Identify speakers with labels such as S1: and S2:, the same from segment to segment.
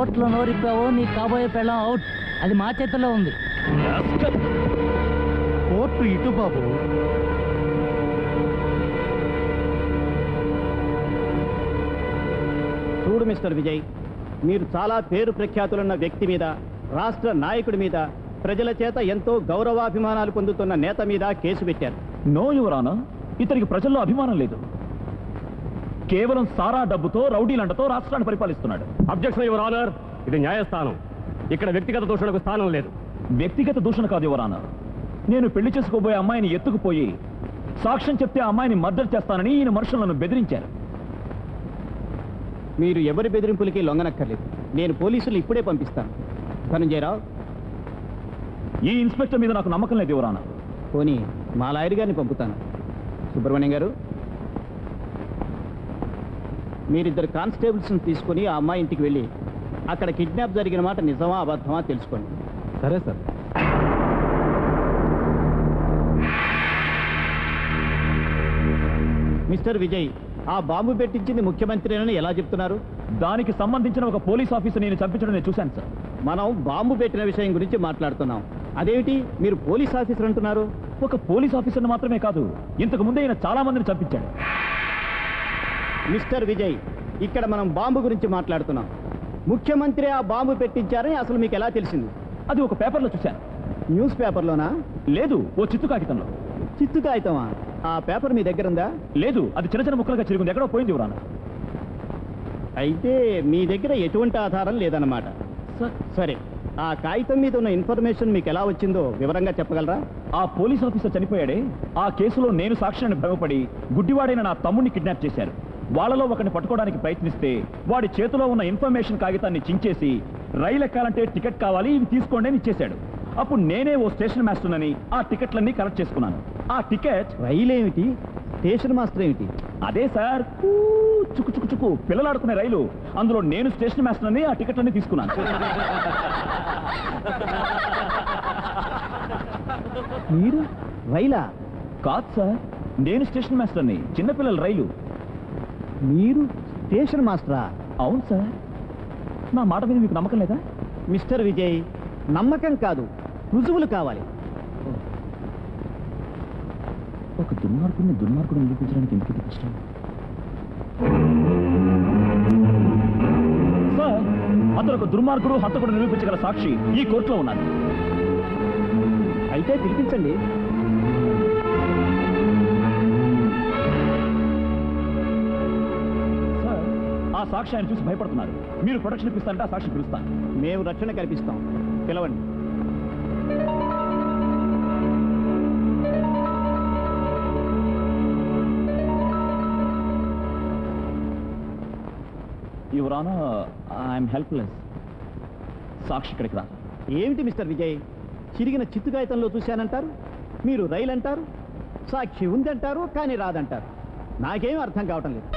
S1: కోర్టులో నోరిప్పావో నీ కాబోయే పెళ్ళం అవుట్ అది మా చేతిలో ఉంది
S2: కోర్టు ఇటు బాబు
S3: చూడు మిస్టర్ విజయ్ మీరు చాలా పేరు ప్రఖ్యాతులున్న వ్యక్తి మీద రాష్ట్ర నాయకుడి మీద ప్రజల చేత ఎంతో గౌరవాభిమానాలు పొందుతున్న నేత మీద కేసు పెట్టారు
S4: నో యువరానా ఇతనికి ప్రజల్లో అభిమానం లేదు కేవలం సారా డబ్బుతో రౌడీలంటతో రాష్ట్రాన్ని పరిపాలిస్తున్నాడు
S5: అబ్జెక్షన్ యువర్ ఆనర్ ఇది న్యాయస్థానం ఇక్కడ వ్యక్తిగత దూషణకు స్థానం లేదు
S4: వ్యక్తిగత దూషణ కాదు యువరానా నేను పెళ్లి చేసుకోబోయే అమ్మాయిని ఎత్తుకుపోయి సాక్ష్యం చెప్తే ఆ అమ్మాయిని మర్డర్ చేస్తానని ఈయన మనుషులను బెదిరించారు
S3: మీరు ఎవరి బెదిరింపులకి లొంగనక్కర్లేదు నేను పోలీసులు ఇప్పుడే పంపిస్తాను ధనంజయరావు
S4: ఈ ఇన్స్పెక్టర్ మీద నాకు నమ్మకం లేదు యువరానా
S3: పోనీ మా లాయర్ గారిని పంపుతాను సుబ్రహ్మణ్యం గారు మీరిద్దరు కానిస్టేబుల్స్ని తీసుకొని ఆ అమ్మాయి ఇంటికి వెళ్ళి అక్కడ కిడ్నాప్ జరిగిన మాట నిజమా అబద్ధమా తెలుసుకోండి
S2: సరే సార్
S3: మిస్టర్ విజయ్ ఆ బాంబు పెట్టించింది ముఖ్యమంత్రినని ఎలా చెప్తున్నారు
S4: దానికి సంబంధించిన ఒక పోలీస్ ఆఫీసర్ నేను చంపించడం నేను చూశాను సార్
S3: మనం బాంబు పెట్టిన విషయం గురించి మాట్లాడుతున్నాం అదేమిటి మీరు పోలీస్ ఆఫీసర్ అంటున్నారు
S4: ఒక పోలీస్ ఆఫీసర్ని మాత్రమే కాదు ఇంతకు ముందే ఈయన చాలా మందిని చంపించాడు
S3: మిస్టర్ విజయ్ ఇక్కడ మనం బాంబు గురించి మాట్లాడుతున్నాం ముఖ్యమంత్రి ఆ బాంబు పెట్టించారని అసలు మీకు ఎలా తెలిసింది
S4: అది ఒక పేపర్లో చూశాను
S3: న్యూస్ పేపర్లోనా
S4: లేదు ఓ చిత్తు కాగితంలో
S3: చిత్తు కాగితమా ఆ పేపర్ మీ దగ్గర ఉందా
S4: లేదు అది చిన్న చిన్న ముక్కలుగా చిరుగుంది ఎక్కడో పోయింది యువరానా
S3: అయితే మీ దగ్గర ఎటువంటి ఆధారం లేదన్నమాట సరే ఆ కాగితం మీద ఉన్న ఇన్ఫర్మేషన్ మీకు ఎలా వచ్చిందో వివరంగా చెప్పగలరా
S4: ఆ పోలీస్ ఆఫీసర్ చనిపోయాడే ఆ కేసులో నేను సాక్ష్యాన్ని భ్రమపడి గుడ్డివాడైన నా తమ్ముడిని కిడ్నాప్ చేశారు వాళ్ళలో ఒకరిని పట్టుకోవడానికి ప్రయత్నిస్తే వాడి చేతిలో ఉన్న ఇన్ఫర్మేషన్ కాగితాన్ని చించేసి రైలు ఎక్కాలంటే టికెట్ కావాలి ఇవి తీసుకోండి అని ఇచ్చేశాడు అప్పుడు నేనే ఓ స్టేషన్ మాస్టర్ అని ఆ టికెట్లన్నీ కలెక్ట్ చేసుకున్నాను ఆ టికెట్
S3: రైలు ఏమిటి స్టేషన్ మాస్టర్ ఏమిటి
S4: అదే సార్ ఊ, చుకు చుకు చుకు పిల్లలు ఆడుకునే రైలు అందులో నేను స్టేషన్ మాస్టర్ అని ఆ టికెట్లన్నీ తీసుకున్నాను
S3: మీరు రైలా
S4: కాదు సార్ నేను స్టేషన్ మాస్టర్ని చిన్నపిల్లల రైలు
S3: మీరు స్టేషన్ మాస్టరా
S4: అవును సార్ నా మాట మీద మీకు నమ్మకం లేదా
S3: మిస్టర్ విజయ్ నమ్మకం కాదు రుజువులు కావాలి
S4: ఒక దుర్మార్గుడిని దుర్మార్గుడు నిరూపించడానికి ఎందుకు ఇంత కష్టం సార్ అతను ఒక దుర్మార్గుడు హంతకుడు నిరూపించగల సాక్షి ఈ కోర్టులో ఉన్నాడు
S3: అయితే పిలిపించండి
S4: సార్ ఆ సాక్షి ఆయన చూసి భయపడుతున్నారు మీరు ప్రొటెక్షన్ ఇప్పిస్తారంటే ఆ సాక్షి పిలుస్తాను
S3: మేము రక్షణ కల్పిస్తాం పిలవండి
S4: యువరానా ఐఎమ్ హెల్ప్లెస్ సాక్షి ఇక్కడికి రా
S3: ఏమిటి మిస్టర్ విజయ్ చిరిగిన చిత్తు కాగితంలో చూశానంటారు మీరు రైలు అంటారు సాక్షి ఉందంటారు కానీ రాదంటారు నాకేం అర్థం కావటం లేదు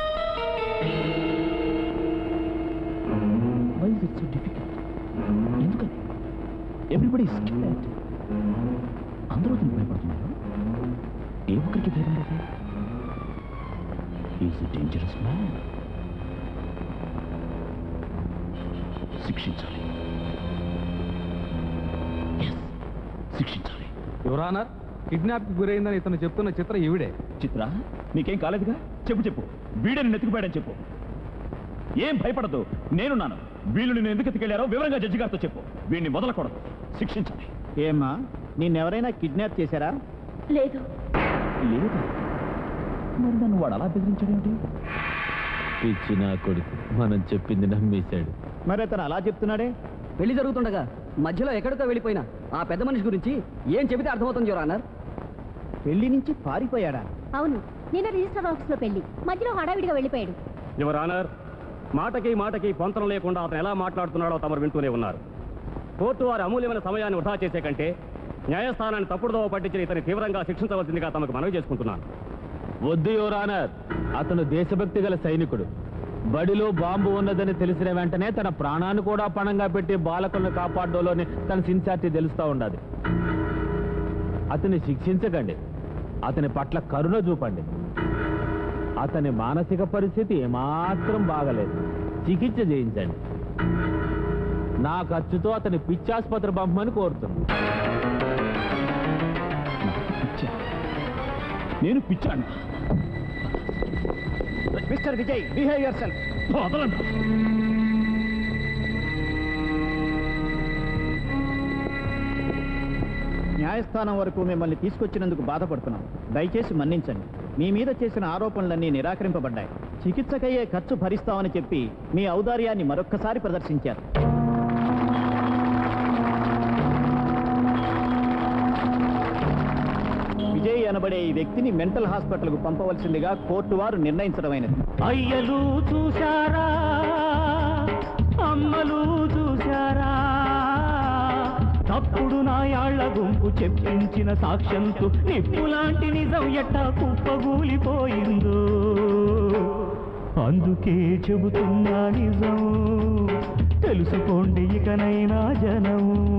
S4: why is it so difficult ఎందుకని ఎవ్రీబడి స్కిల్డ్ అందరూ అతను భయపడుతున్నారు ఏ ఒక్కరికి ధైర్యం లేదు ఈజ్ డేంజరస్ మ్యాన్ శిక్షించాలి Yes, శిక్షించాలి
S2: యువరానర్ కిడ్నాప్ కి గురైందని ఇతను చెప్తున్న చిత్రం ఈవిడే
S4: చిత్ర నీకేం కాలేదుగా చెప్పు చెప్పు వీడని నెత్తుకుపోయాడని చెప్పు ఏం భయపడదు నేనున్నాను వీళ్ళు నేను ఎందుకు ఎత్తుకెళ్లారో వివరంగా జడ్జి గారితో చెప్పు వీడిని వదలకూడదు శిక్షించాలి
S3: ఏమ్మా నిన్నెవరైనా కిడ్నాప్ చేశారా
S6: లేదు
S4: లేదు మరి నన్ను వాడు అలా బెదిరించాడేమిటి
S7: పిచ్చి నా కొడుకు మనం చెప్పింది నమ్మేశాడు
S3: మరి అతను అలా చెప్తున్నాడే
S8: పెళ్లి జరుగుతుండగా మధ్యలో ఎక్కడికో వెళ్ళిపోయినా ఆ పెద్ద మనిషి గురించి ఏం చెబితే అర్థమవుతుంది యువరానర్
S3: పెళ్లి నుంచి పారిపోయాడా
S6: అవును నిన్న రిజిస్టర్ ఆఫీస్ లో పెళ్లి మధ్యలో హడావిడిగా వెళ్ళిపోయాడు
S5: యువర్ ఆనర్ మాటకి మాటకి పొంతనం లేకుండా అతను ఎలా మాట్లాడుతున్నాడో తమరు వింటూనే ఉన్నారు కోర్టు వారి అమూల్యమైన సమయాన్ని వృధా చేసే కంటే న్యాయస్థానాన్ని తప్పుడుదోవ పట్టించిన ఇతని తీవ్రంగా శిక్షించవలసిందిగా తమకు మనవి చేసుకుంటున్నాను
S7: వద్దు యువరానర్ అతను దేశభక్తి గల సైనికుడు బడిలో బాంబు ఉన్నదని తెలిసిన వెంటనే తన ప్రాణాన్ని కూడా పణంగా పెట్టి బాలకులను కాపాడడంలోని తన సిన్సారిటీ తెలుస్తూ ఉండాలి అతన్ని శిక్షించకండి అతని పట్ల కరుణ చూపండి అతని మానసిక పరిస్థితి ఏమాత్రం బాగలేదు చికిత్స చేయించండి నా ఖర్చుతో అతని పిచ్చాసుపత్రి పంపమని కోరుతుంది
S4: పిచ్చా నేను పిచ్చాను
S3: mister Vijay behave your self
S4: వదలండి
S3: న్యాయస్థానం వరకు మిమ్మల్ని తీసుకొచ్చినందుకు బాధపడుతున్నాం దయచేసి మన్నించండి మీ మీద చేసిన ఆరోపణలన్నీ నిరాకరింపబడ్డాయి చికిత్సకయ్యే ఖర్చు భరిస్తామని చెప్పి మీ ఔదార్యాన్ని మరొక్కసారి ప్రదర్శించారు విజయ్ అనబడే ఈ వ్యక్తిని మెంటల్ హాస్పిటల్కు పంపవలసిందిగా కోర్టు వారు నిర్ణయించడమైనది
S1: అయ్యలు చూశారా అమ్మలు చూశారా తప్పుడు నాయాళ్ల గుంపు చెప్పించిన సాక్ష్యంతో నిప్పులాంటి నిజం ఎట్టా కుప్పగూలిపోయిందో అందుకే చెబుతున్నా నిజం తెలుసుకోండి ఇకనైనా జనం